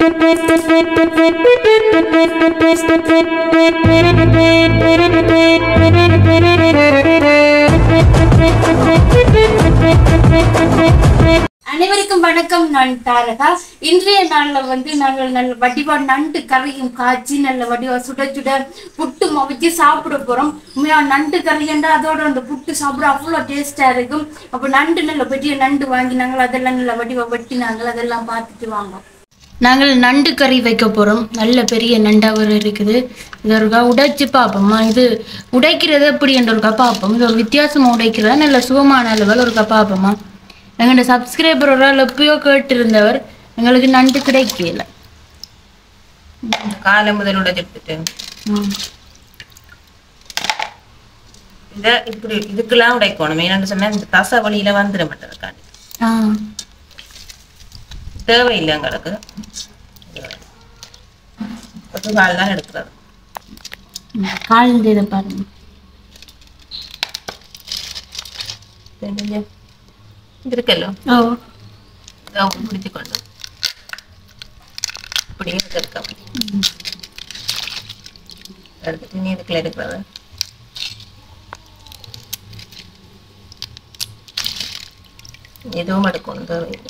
அனைவருக்கும் வணக்கம் நான் தாரகா இன்றைய நாள்ல வந்து நாங்கள் நல்ல வடிவா நண்டு கறியும் காய்ச்சி நல்ல வடிவா சுட சுட புட்டு மவிச்சு சாப்பிட போறோம் உண்மையா நண்டு கறியண்டா அதோட அந்த புட்டு சாப்பிட அவ்வளோ டேஸ்டா இருக்கும் அப்போ நண்டு நல்ல பெரிய நண்டு வாங்கினாங்கள் அதெல்லாம் நல்ல வடிவா வெட்டினாங்கள் அதெல்லாம் பார்த்துட்டு வாங்க நாங்கள் நண்டு கறி வைக்க போகிறோம் நல்ல பெரிய நண்டாவர் இருக்குது இது ஒருக்கா உடைச்சு பார்ப்போம்மா இது உடைக்கிறது எப்படி என்ற ஒருக்கா பார்ப்போம் இது ஒரு வித்தியாசமாக உடைக்கிறதா நல்ல சுகமான அளவில் ஒருக்கா பார்ப்போம்மா எங்களோட சப்ஸ்கிரைபர் ஒரு ஆள் எப்பயோ கேட்டிருந்தவர் எங்களுக்கு நண்டு கிடைக்கல காலை முதல் உடைச்சிட்டு ம். இத இப்படி இதுக்கெல்லாம் உடைக்கணும் என்னன்னு சொன்னா இந்த தசை வழியில வந்துட மாட்டதுக்காண்டி ஆ தேவையில்லை எங்களுக்கு ஒரு கால் தான் எடுக்கிறது கால் இதை பாருங்க தெரிஞ்சு இது இருக்கല്ലോ ஓ இதை பிடிச்சு கொண்டு இப்படி எடுக்க எடுத்துட்டு நீ இதுக்குள்ள எடுக்கிறது எதுவும் எடுக்கணும் தேவையில்லை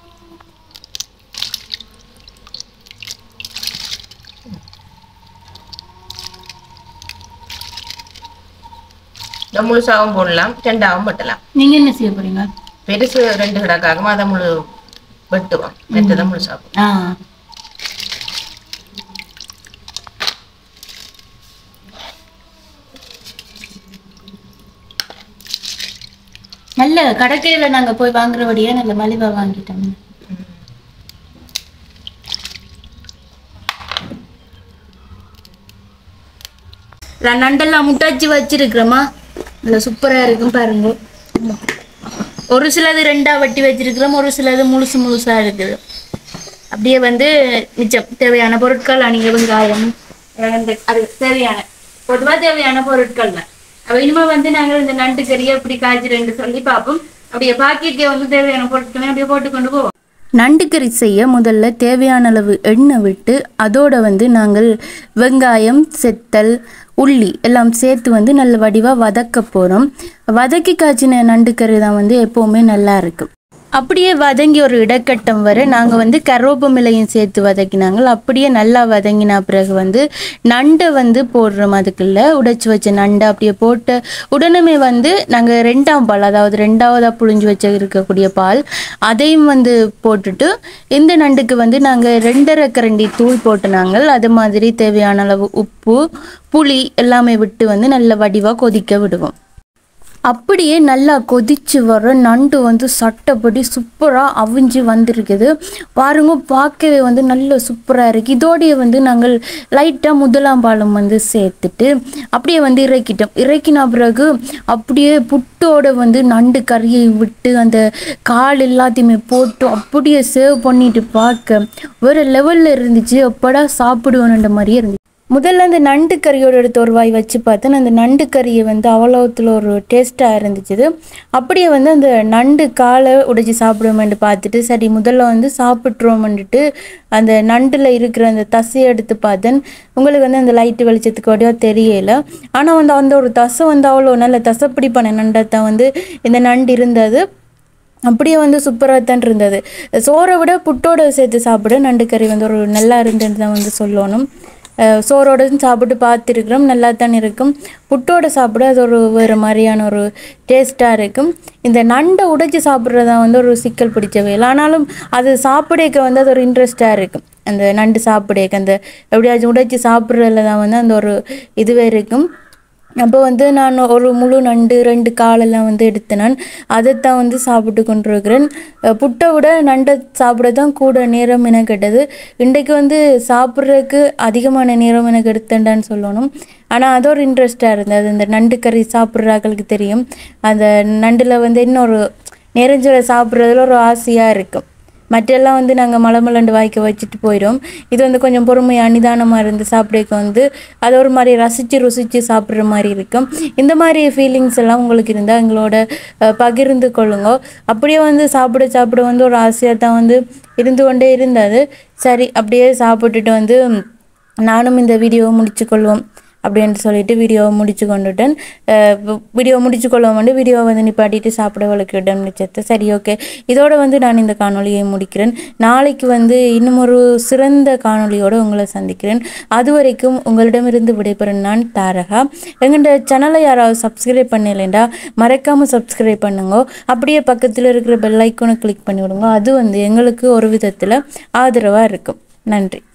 இந்த முழுசாவும் போடலாம் ரெண்டாவும் வெட்டலாம் நீங்கள் என்ன செய்ய போறீங்க பெருசு ரெண்டு கிடக்காகும் அதை முழு வெட்டுவோம் வெட்டதை முழுசாகும் ஆ நல்ல கடைக்கையில் நாங்கள் போய் வாங்குறபடியே நல்ல மலிவாக வாங்கிட்டோம் நான் நண்டெல்லாம் முட்டாச்சு வச்சிருக்கிறேம்மா நல்ல சூப்பராக இருக்கும் பாருங்க ஒரு சிலது ரெண்டா வட்டி வச்சிருக்கிறோம் ஒரு சிலது முழுசு முழுசா இருக்குது அப்படியே வந்து மிச்சம் தேவையான பொருட்கள் அணிக வெங்காயம் அஹ் இந்த அது தேவையான பொதுவாக தேவையான பொருட்கள் தான் அப்போ இனிமேல் வந்து நாங்கள் இந்த நண்டு கறியை எப்படி காய்ச்சிறேன்னு சொல்லி பார்ப்போம் அப்படியே பாக்கெட்கே வந்து தேவையான பொருட்களை அப்படியே போட்டு கொண்டு போவோம் நண்டு கறி செய்ய முதல்ல தேவையான அளவு எண்ணெய் விட்டு அதோட வந்து நாங்கள் வெங்காயம் செத்தல் உள்ளி எல்லாம் சேர்த்து வந்து நல்ல வடிவாக வதக்க போகிறோம் வதக்கி காய்ச்சின நண்டு கறி தான் வந்து எப்போவுமே நல்லா இருக்கும் அப்படியே வதங்கி ஒரு இடக்கட்டம் வரை நாங்கள் வந்து கருவேப்பமிலையும் சேர்த்து வதக்கினாங்க அப்படியே நல்லா வதங்கின பிறகு வந்து நண்டை வந்து போடுறோம் அதுக்குள்ள உடைச்சி வச்ச நண்டை அப்படியே போட்ட உடனே வந்து நாங்கள் ரெண்டாம் பால் அதாவது ரெண்டாவதாக புழிஞ்சு வச்ச இருக்கக்கூடிய பால் அதையும் வந்து போட்டுட்டு இந்த நண்டுக்கு வந்து நாங்கள் ரெண்டரை கரண்டி தூள் போட்டு நாங்கள் அது மாதிரி தேவையான அளவு உப்பு புளி எல்லாமே விட்டு வந்து நல்ல வடிவாக கொதிக்க விடுவோம் அப்படியே நல்லா கொதிச்சு வர நண்டு வந்து சட்டப்படி சூப்பராக அவிஞ்சு வந்திருக்குது பாருங்க பார்க்கவே வந்து நல்ல சூப்பராக இருக்குது இதோடைய வந்து நாங்கள் லைட்டாக முதலாம் பாலம் வந்து சேர்த்துட்டு அப்படியே வந்து இறக்கிட்டோம் இறக்கின பிறகு அப்படியே புட்டோட வந்து நண்டு கறியை விட்டு அந்த கால் எல்லாத்தையுமே போட்டு அப்படியே சேவ் பண்ணிட்டு பார்க்க வேறு லெவலில் இருந்துச்சு எப்படா சாப்பிடுவோன்ற மாதிரியே இருந்துச்சு முதல்ல அந்த நண்டு கறியோட எடுத்து ஒரு வாய் வச்சு பார்த்தேன் அந்த நண்டு கறியை வந்து அவ்வளோத்துல ஒரு டேஸ்ட்டாக இருந்துச்சு அப்படியே வந்து அந்த நண்டு காலை உடைச்சி சாப்பிடுவோம்னு பார்த்துட்டு சரி முதல்ல வந்து சாப்பிட்ருவோம்னுட்டு அந்த நண்டில் இருக்கிற அந்த தசையை எடுத்து பார்த்தேன் உங்களுக்கு வந்து அந்த லைட்டு வெளிச்சத்துக்கு வடிவா தெரியல ஆனால் வந்து அந்த ஒரு தசை வந்து அவ்வளோ நல்ல தசைப்பிடிப்பான நண்டத்தான் வந்து இந்த நண்டு இருந்தது அப்படியே வந்து சூப்பராக தான் இருந்தது சோறை விட புட்டோட சேர்த்து சாப்பிட நண்டு கறி வந்து ஒரு நல்லா இருந்துன்னு தான் வந்து சொல்லணும் அஹ் சோறோட சாப்பிட்டு பார்த்துருக்குறோம் நல்லா தான் இருக்கும் புட்டோட சாப்பிட அது ஒரு வேறு மாதிரியான ஒரு டேஸ்ட்டாக இருக்கும் இந்த நண்டை உடைச்சி சாப்பிட்றதா வந்து ஒரு சிக்கல் பிடிச்ச வேலை ஆனாலும் அது சாப்பிடக்க வந்து அது ஒரு இன்ட்ரெஸ்டாக இருக்கும் அந்த நண்டு சாப்பிடக்க அந்த எப்படியாச்சும் உடைச்சி சாப்பிட்றதுல தான் வந்து அந்த ஒரு இதுவே இருக்கும் அப்போ வந்து நான் ஒரு முழு நண்டு ரெண்டு காலெல்லாம் வந்து எடுத்தேன் நான் அதைத்தான் வந்து சாப்பிட்டு கொண்டிருக்கிறேன் அஹ் புட்டை விட நண்டை சாப்பிட தான் கூட நேரம் எனக்கு கெட்டது இன்றைக்கு வந்து சாப்பிட்றதுக்கு அதிகமான நேரம் எனக்கு எடுத்தேன்டான்னு சொல்லணும் ஆனால் அது ஒரு இன்ட்ரெஸ்டாக இருந்தது இந்த நண்டு கறி சாப்பிட்றாக்களுக்கு தெரியும் அந்த நண்டில் வந்து இன்னொரு நெறிஞ்சலை சாப்பிட்றதுல ஒரு ஆசையாக இருக்கும் மற்றெல்லாம் வந்து நாங்கள் மலமலண்டு வாய்க்க வச்சுட்டு போயிடும் இது வந்து கொஞ்சம் பொறுமையாக நிதானமாக இருந்து சாப்பிடக்க வந்து அதை ஒரு மாதிரி ரசித்து ருசித்து சாப்பிட்ற மாதிரி இருக்கும் இந்த மாதிரி ஃபீலிங்ஸ் எல்லாம் உங்களுக்கு இருந்தால் எங்களோட அஹ், பகிர்ந்து கொள்ளுங்க அப்படியே வந்து சாப்பிட சாப்பிட வந்து ஒரு ஆசையாக தான் வந்து இருந்து கொண்டே இருந்தது சரி அப்படியே சாப்பிட்டுட்டு வந்து நானும் இந்த வீடியோவை முடிச்சு கொள்வோம் அப்படின்னு சொல்லிட்டு வீடியோவை முடிச்சு கொண்டுட்டேன் வீடியோ முடிச்சு கொள்வோம் வந்து வீடியோவை வந்து நிப்பாட்டிட்டு சாப்பிட வளர்க்க இடம் நிச்சயத்தை சரி ஓகே இதோட வந்து நான் இந்த காணொளியை முடிக்கிறேன் நாளைக்கு வந்து இன்னும் ஒரு சிறந்த காணொளியோடு உங்களை சந்திக்கிறேன் அது வரைக்கும் உங்களிடமிருந்து விடைபெறும் நான் தாரகா எங்கள்ட சேனலை யாராவது சப்ஸ்கிரைப் பண்ணலைண்டா மறக்காமல் சப்ஸ்கிரைப் பண்ணுங்க அப்படியே பக்கத்தில் இருக்கிற பெல் ஐக்கோனை கிளிக் பண்ணி விடுங்க அது வந்து எங்களுக்கு ஒரு விதத்தில் ஆதரவாக இருக்கும் நன்றி